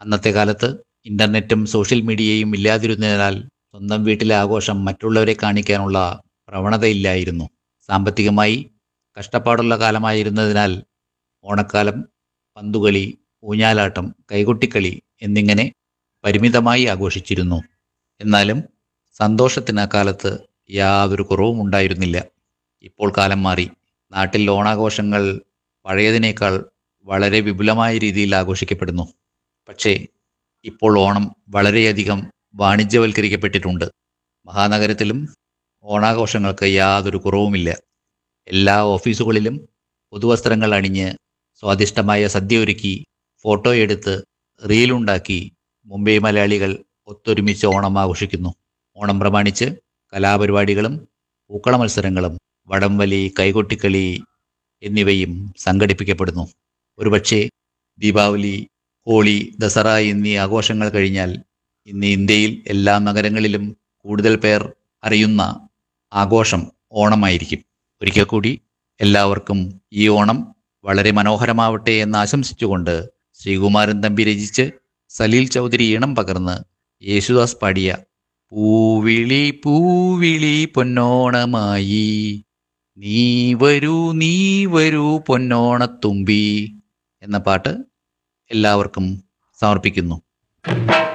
അന്നത്തെ കാലത്ത് ഇന്റർനെറ്റും സോഷ്യൽ മീഡിയയും ഇല്ലാതിരുന്നതിനാൽ സ്വന്തം വീട്ടിലെ ആഘോഷം മറ്റുള്ളവരെ കാണിക്കാനുള്ള പ്രവണതയില്ലായിരുന്നു സാമ്പത്തികമായി കഷ്ടപ്പാടുള്ള കാലമായിരുന്നതിനാൽ ഓണക്കാലം പന്തുകളി ഊഞ്ഞാലാട്ടം കൈകൊട്ടിക്കളി എന്നിങ്ങനെ പരിമിതമായി ആഘോഷിച്ചിരുന്നു എന്നാലും സന്തോഷത്തിന് അക്കാലത്ത് യാതൊരു കുറവും ഉണ്ടായിരുന്നില്ല ഇപ്പോൾ കാലം മാറി നാട്ടിൽ ഓണാഘോഷങ്ങൾ പഴയതിനേക്കാൾ വളരെ വിപുലമായ രീതിയിൽ ആഘോഷിക്കപ്പെടുന്നു പക്ഷേ ഇപ്പോൾ ഓണം വളരെയധികം വാണിജ്യവൽക്കരിക്കപ്പെട്ടിട്ടുണ്ട് മഹാനഗരത്തിലും ഓണാഘോഷങ്ങൾക്ക് യാതൊരു കുറവുമില്ല എല്ലാ ഓഫീസുകളിലും പുതുവസ്ത്രങ്ങൾ അണിഞ്ഞ് സ്വാദിഷ്ടമായ സദ്യ ഒരുക്കി ഫോട്ടോ എടുത്ത് റീലുണ്ടാക്കി മുംബൈ മലയാളികൾ ഒത്തൊരുമിച്ച് ഓണം ആഘോഷിക്കുന്നു ഓണം പ്രമാണിച്ച് കലാപരിപാടികളും പൂക്കള മത്സരങ്ങളും വടംവലി കൈകൊട്ടിക്കളി എന്നിവയും സംഘടിപ്പിക്കപ്പെടുന്നു ഒരുപക്ഷെ ദീപാവലി ഹോളി ദസറ എന്നീ ആഘോഷങ്ങൾ കഴിഞ്ഞാൽ ഇന്ന് ഇന്ത്യയിൽ എല്ലാ നഗരങ്ങളിലും കൂടുതൽ പേർ അറിയുന്ന ആഘോഷം ഓണമായിരിക്കും ഒരിക്കൽ കൂടി എല്ലാവർക്കും ഈ ഓണം വളരെ മനോഹരമാവട്ടെ എന്ന് ആശംസിച്ചുകൊണ്ട് ശ്രീകുമാരൻ തമ്പി രചിച്ച് സലീൽ ചൗധരി ഈണം പകർന്ന് യേശുദാസ് പാടിയ പൂവിളി പൂവിളി പൊന്നോണമായി നീ വരൂ നീ വരൂ പൊന്നോണത്തുമ്പി എന്ന പാട്ട് എല്ലാവർക്കും സമർപ്പിക്കുന്നു